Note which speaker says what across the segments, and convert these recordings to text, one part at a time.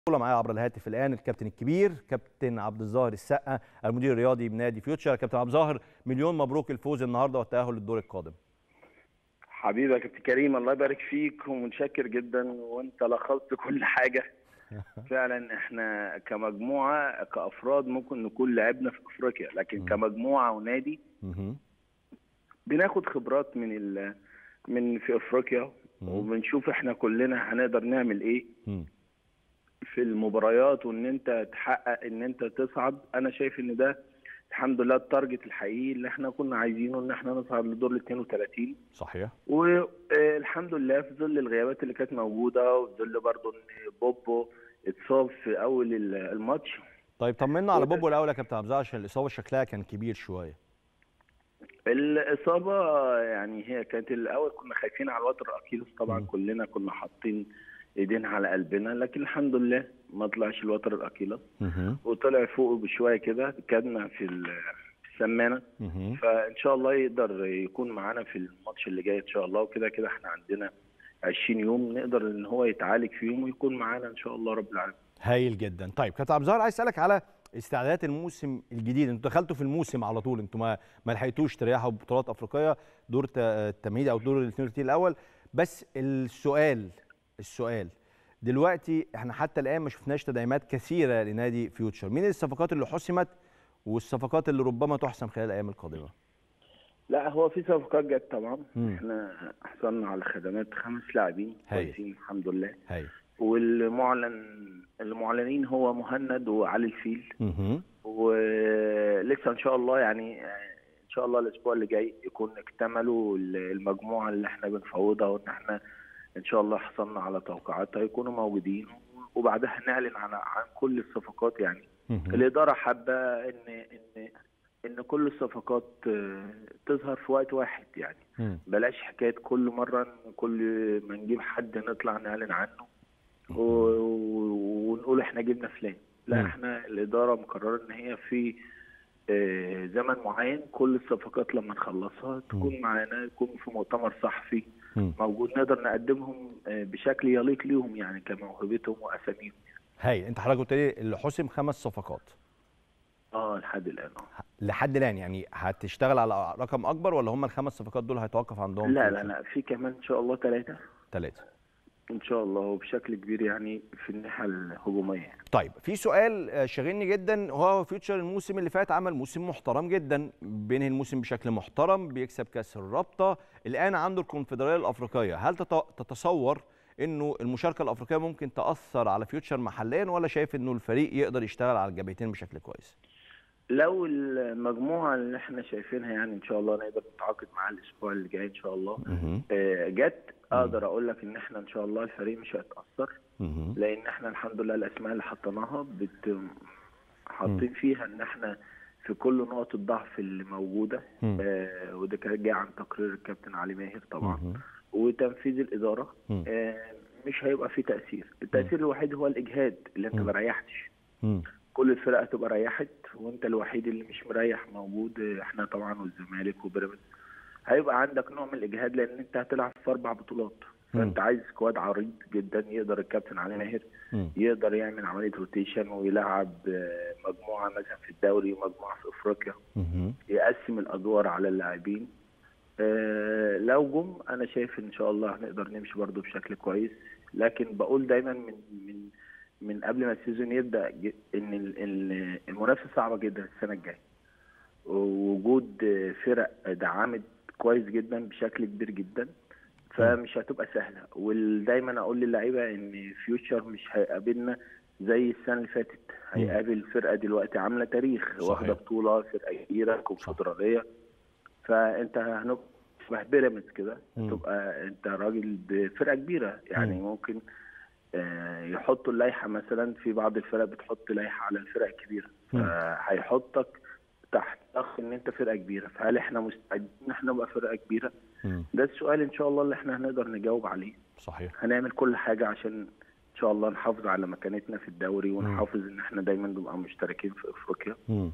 Speaker 1: معايا عبر الهاتف الان الكابتن الكبير كابتن عبد الظاهر السقا المدير الرياضي بنادي فيوتشر كابتن عبد الظاهر مليون مبروك الفوز النهارده والتاهل للدور القادم
Speaker 2: حبيبي يا كابتن كريم الله يبارك فيك ومتشكر جدا وانت لخصت كل حاجه فعلا احنا كمجموعه كافراد ممكن نكون لعبنا في افريقيا لكن كمجموعه ونادي
Speaker 1: مهم.
Speaker 2: بناخد خبرات من ال من في افريقيا وبنشوف احنا كلنا هنقدر نعمل ايه
Speaker 1: مم.
Speaker 2: في المباريات وان انت تحقق ان انت تصعد انا شايف ان ده الحمد لله التارجت الحقيقي اللي احنا كنا عايزينه ان احنا نصعد لدور ال 32
Speaker 1: صحيح
Speaker 2: والحمد لله في ظل الغيابات اللي كانت موجوده وفي ظل برضه ان بوبو اتصاب في اول ال- الماتش
Speaker 1: طيب طمنا على
Speaker 2: وده-
Speaker 1: بوبو الاول يا كابتن عبد الظاهر عشان الاصابه شكلها كان كبير شويه
Speaker 2: الاصابه يعني هي كانت الاول كنا خايفين على الوتر اكيلوس طبعا
Speaker 1: مم.
Speaker 2: كلنا كنا حاطين ايدينا على قلبنا لكن الحمد لله ما طلعش الوتر الاكيلوس
Speaker 1: مهم.
Speaker 2: وطلع فوقه بشويه كده كادنا في ال- في السمانه
Speaker 1: مهم.
Speaker 2: فان شاء الله يقدر يكون معانا في الماتش اللي جاي ان شاء الله وكده كده احنا عندنا 20 يوم نقدر ان هو يتعالج فيهم ويكون معانا ان شاء الله رب العالمين
Speaker 1: هايل جدا طيب كابتن عبد الظاهر عايز اسالك على استعدادات الموسم الجديد انتوا دخلتوا في الموسم على طول انتوا ما ما لحقتوش تريحوا ببطولات افريقيه دور ت- التمهيد او دور ال 32 الاول بس السؤال السؤال دلوقتي احنا حتى الان ما شفناش تدعيمات كثيره لنادي فيوتشر مين الصفقات اللي حسمت والصفقات اللي ربما تحسم خلال الايام القادمه
Speaker 2: لا هو في صفقات جت طبعا
Speaker 1: مم.
Speaker 2: احنا حصلنا على خدمات خمس لاعبين
Speaker 1: هايل.
Speaker 2: كويسين الحمد لله
Speaker 1: هاي
Speaker 2: والمعلن المعلنين هو مهند وعلي الفيل
Speaker 1: مهم.
Speaker 2: ولسه ان شاء الله يعني آه، ان شاء الله الاسبوع اللي جاي يكون اكتملوا المجموعه اللي احنا بنفوضها وان احنا ان شاء الله حصلنا على توقعات هيكونوا موجودين وبعدها نعلن عن عن كل الصفقات يعني
Speaker 1: مهم.
Speaker 2: الاداره حابه ان ان ان كل الصفقات آه، تظهر في وقت واحد يعني
Speaker 1: مم.
Speaker 2: بلاش حكايه كل مره إن كل ما نجيب حد نطلع نعلن عنه و- و- ونقول احنا جبنا فلان لا
Speaker 1: مم.
Speaker 2: احنا الاداره مقرره ان هي في آه، زمن معين كل الصفقات لما نخلصها تكون معانا يكون في مؤتمر صحفي
Speaker 1: مم.
Speaker 2: موجود نقدر نقدمهم آه، بشكل يليق ليهم يعني كموهبتهم واساميهم
Speaker 1: هاي انت حضرتك قلت لي اللي حسم خمس صفقات
Speaker 2: اه لحد الان اه
Speaker 1: لحد الان يعني هتشتغل على رقم اكبر ولا هم الخمس صفقات دول هيتوقف عندهم
Speaker 2: لا لا لا في كمان ان شاء الله ثلاثه
Speaker 1: ثلاثه
Speaker 2: ان شاء الله وبشكل كبير يعني في الناحيه الهجوميه يعني.
Speaker 1: طيب في سؤال آه، شاغلني جدا هو فيوتشر الموسم اللي فات عمل موسم محترم جدا بينهي الموسم بشكل محترم بيكسب كاس الرابطه الان عنده الكونفدراليه الافريقيه هل تت- تتصور انه المشاركه الافريقيه ممكن تاثر على فيوتشر محليا ولا شايف انه الفريق يقدر يشتغل على الجبهتين بشكل كويس
Speaker 2: لو المجموعه اللي احنا شايفينها يعني ان شاء الله نقدر نتعاقد معاها الاسبوع اللي جاي ان شاء الله
Speaker 1: مهم.
Speaker 2: آه، جت اقدر اقول لك ان احنا ان شاء الله الفريق مش هيتاثر
Speaker 1: مهم.
Speaker 2: لان احنا الحمد لله الاسماء اللي حطيناها بت حاطين فيها ان احنا في كل نقط الضعف اللي موجوده
Speaker 1: مم.
Speaker 2: آه وده كان جاي عن تقرير الكابتن علي ماهر طبعا
Speaker 1: مهم.
Speaker 2: وتنفيذ الاداره
Speaker 1: مم.
Speaker 2: آه مش هيبقى فيه تاثير التاثير الوحيد هو الاجهاد اللي انت
Speaker 1: مم.
Speaker 2: ما ريحتش
Speaker 1: مم.
Speaker 2: كل الفرق هتبقى ريحت وانت الوحيد اللي مش مريح موجود آه، احنا طبعا والزمالك وبيراميدز هيبقى عندك نوع من الاجهاد لان انت هتلعب في اربع بطولات فانت عايز سكواد عريض جدا يقدر الكابتن علي ماهر
Speaker 1: مم.
Speaker 2: يقدر يعمل عمليه روتيشن ويلعب آه، مجموعه مثلا في الدوري ومجموعه في افريقيا
Speaker 1: مهم.
Speaker 2: يقسم الادوار على اللاعبين آه، لو جم انا شايف ان شاء الله هنقدر نمشي برضو بشكل كويس لكن بقول دايما من من من قبل ما السيزون يبدا ج- ان ال- ال- المنافسه صعبه جدا السنه الجايه ووجود آه، فرق دعمت كويس جدا بشكل كبير جدا فمش هتبقى سهله ودايما اقول للعيبه ان فيوتشر مش هيقابلنا زي السنه اللي فاتت هيقابل فرقه دلوقتي عامله تاريخ
Speaker 1: صحيح.
Speaker 2: واخده بطوله فرقه كبيره كونفدراليه فانت هنبقى شبه بيراميدز كده
Speaker 1: مم.
Speaker 2: تبقى انت راجل بفرقه كبيره يعني
Speaker 1: مم.
Speaker 2: ممكن آه، يحطوا اللائحه مثلا في بعض الفرق بتحط لائحه على الفرق الكبيره
Speaker 1: مم.
Speaker 2: فهيحطك تحت ضغط ان انت فرقه كبيره فهل احنا مستعدين ان احنا نبقى فرقه كبيره
Speaker 1: مم.
Speaker 2: ده السؤال ان شاء الله اللي احنا هنقدر نجاوب عليه
Speaker 1: صحيح
Speaker 2: هنعمل كل حاجه عشان ان شاء الله نحافظ على مكانتنا في الدوري ونحافظ ان احنا دايما نبقى مشتركين في افريقيا
Speaker 1: مم.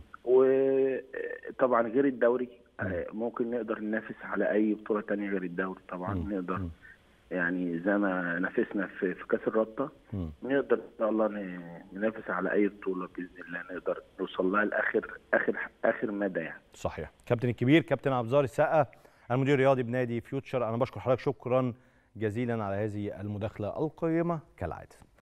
Speaker 2: وطبعا غير الدوري آه، ممكن نقدر ننافس على اي بطوله تانية غير الدوري طبعا
Speaker 1: مم.
Speaker 2: نقدر
Speaker 1: مم.
Speaker 2: يعني زي ما نافسنا في في كاس الرابطه
Speaker 1: مم.
Speaker 2: نقدر ان شاء الله ن- ننافس على اي بطوله باذن الله نقدر نوصل لها لاخر اخر اخر مدى يعني
Speaker 1: صحيح كابتن الكبير كابتن عبد الظاهر السقا المدير الرياضي بنادي فيوتشر انا بشكر حضرتك شكرا جزيلا على هذه المداخله القيمه كالعاده